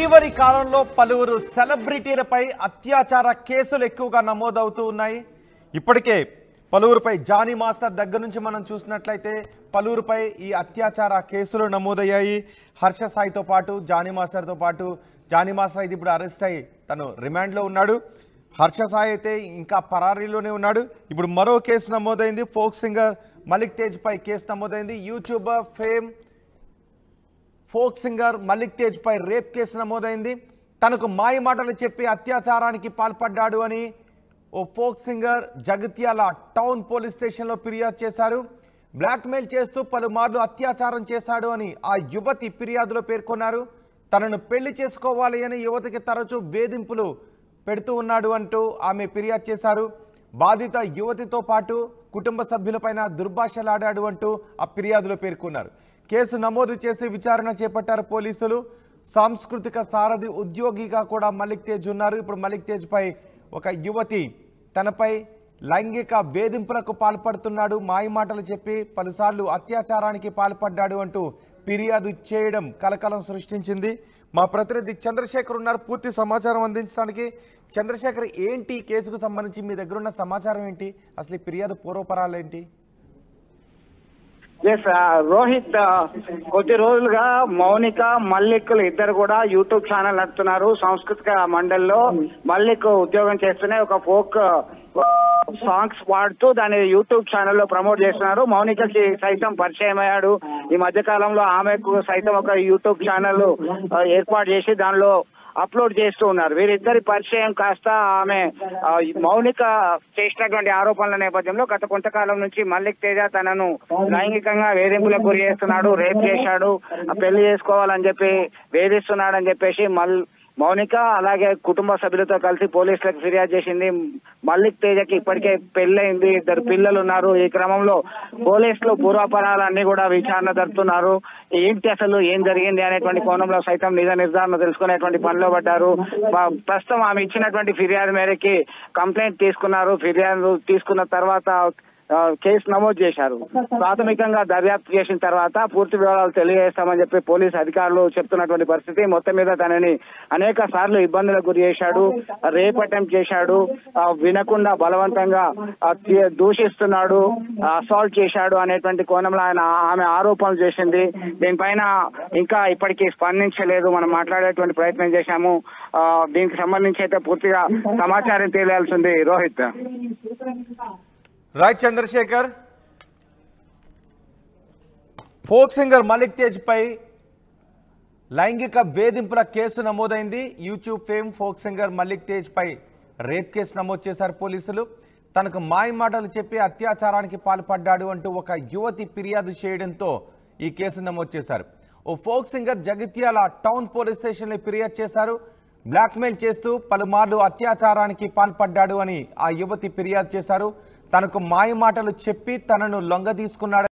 ఇటీవలి కాలంలో పలువురు సెలబ్రిటీలపై అత్యాచార కేసులు ఎక్కువగా నమోదవుతూ ఉన్నాయి ఇప్పటికే పలువురుపై జానీ మాస్టర్ దగ్గర నుంచి మనం చూసినట్లయితే పలువురుపై ఈ అత్యాచార కేసులు నమోదయ్యాయి హర్ష సాయితో పాటు జానీ మాస్టర్తో పాటు జానీ మాస్టర్ అయితే ఇప్పుడు అరెస్ట్ అయ్యి తను రిమాండ్లో ఉన్నాడు హర్ష సాయి అయితే ఇంకా పరారీలోనే ఉన్నాడు ఇప్పుడు మరో కేసు నమోదైంది ఫోక్ సింగర్ మలిక్ తేజ్ పై కేసు నమోదైంది YouTuber fame folk singer Malik Tej పై రేప్ కేసు నమోదైంది తనకు మాయ మాటలు చెప్పి అత్యాచారానికి పాల్పడ్డాడు అని ఓ folk singer Jagtial town police స్టేషన్లో ఫిర్యాదు చేశారు బ్లాక్మెయిల్ చేస్తూ పలుమార్లు అత్యాచారం చేశాడు అని ఆ యువతి ఫిర్యాదులో పేర్కొన్నారు తనను పెళ్లి చేసుకోవాలి అని యువతికి తరచూ వేధింపులు పెడుతూ ఉన్నాడు అంటూ ఆమె ఫిర్యాదు చేశారు బాధిత యువతితో పాటు కుటుంబ సభ్యులపైన దుర్భాషలాడాడు అంటూ ఆ ఫిర్యాదులో పేర్కొన్నారు కేసు నమోదు చేసి విచారణ చేపట్టారు పోలీసులు సాంస్కృతిక సారథి ఉద్యోగిగా కూడా మలిక్ తేజ్ ఉన్నారు ఇప్పుడు మలిక్ తేజ్ పై ఒక యువతి తనపై లైంగిక వేధింపులకు పాల్పడుతున్నాడు మాయమాటలు చెప్పి పలుసార్లు అత్యాచారానికి పాల్పడ్డాడు అంటూ ఫిర్యాదు చేయడం కలకలం సృష్టించింది మా ప్రతినిధి చంద్రశేఖర్ ఉన్నారు పూర్తి సమాచారం అందించడానికి చంద్రశేఖర్ ఏంటి ఈ కేసుకు సంబంధించి మీ దగ్గర ఉన్న సమాచారం ఏంటి అసలు ఈ ఫిర్యాదు పూర్వపరాలు ఏంటి ఎస్ రోహిత్ ఆ, కొద్ది రోజులుగా మౌనిక మల్లిక్లు ఇద్దరు కూడా యూట్యూబ్ ఛానల్ నడుపుతున్నారు సాంస్కృతిక మండలిలో మల్లిక్ ఉద్యోగం చేస్తూనే ఒక ఫోక్ సాంగ్స్ పాడుతూ దాన్ని యూట్యూబ్ ఛానల్లో ప్రమోట్ చేస్తున్నారు మౌనికకి సైతం పరిచయం అయ్యాడు ఈ మధ్య కాలంలో ఆమెకు సైతం ఒక యూట్యూబ్ ఛానల్ ఆ, ఏర్పాటు చేసి దానిలో అప్లోడ్ చేస్తూ ఉన్నారు వీరిద్దరి పరిచయం కాస్త ఆమె ఆ, మౌనిక చేసినటువంటి ఆరోపణల నేపథ్యంలో గత కొంతకాలం నుంచి మల్లిక్ తేజ తనను లైంగికంగా వేధింపులకు గురి చేస్తున్నాడు రేప్ చేశాడు ఆ, పెళ్లి చేసుకోవాలని చెప్పి వేధిస్తున్నాడని చెప్పేసి మల్ మౌనిక అలాగే కుటుంబ సభ్యులతో కలిసి పోలీసులకు ఫిర్యాదు చేసింది మల్లిక్ తేజకి ఇప్పటికే పెళ్ళైంది ఇద్దరు పిల్లలు ఉన్నారు ఈ క్రమంలో పోలీసులు పూర్వాపరాలన్నీ కూడా విచారణ జరుపుతున్నారు ఏంటి అసలు ఏం జరిగింది అనేటువంటి కోణంలో సైతం నిజ నిర్ధారణ తెలుసుకునేటువంటి పనిలో పడ్డారు ప- ప్రస్తుతం ఆమె ఇచ్చినటువంటి ఫిర్యాదు మేరకి కంప్లైంట్ తీసుకున్నారు ఫిర్యాదు తీసుకున్న తర్వాత ఆ, కేసు నమోదు చేశారు ప్రాథమికంగా దర్యాప్తు చేసిన తర్వాత పూర్తి వివరాలు తెలియజేస్తామని చెప్పి పోలీసు అధికారులు చెప్తున్నటువంటి పరిస్థితి మొత్తం మీద తనని అనేక సార్లు ఇబ్బందులకు గురి చేశాడు రేప్ అటెంప్ట్ చేశాడు ఆ, వినకుండా బలవంతంగా ఆ, తీ- దూషిస్తున్నాడు అసాల్ట్ చేశాడు అనేటువంటి కోణంలో ఆయన ఆమె ఆరోపణలు చేసింది దీనిపైన ఇంకా ఇప్పటికీ స్పందించలేదు మనం మాట్లాడేటువంటి ప్రయత్నం చేశాము ఆ, దీనికి సంబంధించి అయితే పూర్తిగా సమాచారం తెలియాల్సింది రోహిత్ రైట్ చంద్రశేఖర్ ఫోక్ సింగర్ మలిక్ తేజ్ పై లైంగిక వేధింపుల కేసు నమోదైంది YouTube fame folk singer Malik Tej పై రేప్ కేసు నమోదు చేశారు పోలీసులు తనకు మాయ మాటలు చెప్పి అత్యాచారానికి పాల్పడ్డాడు అంటూ ఒక యువతి ఫిర్యాదు చేయడంతో ఈ కేసు నమోదు చేశారు ఓ folk singer Jagtial town police స్టేషన్లో ఫిర్యాదు చేశారు బ్లాక్మెయిల్ చేస్తూ పలుమార్లు అత్యాచారానికి పాల్పడ్డాడు అని ఆ యువతి ఫిర్యాదు చేశారు తనకు మాయ మాటలు చెప్పి తనను లొంగ తీసుకున్నాడు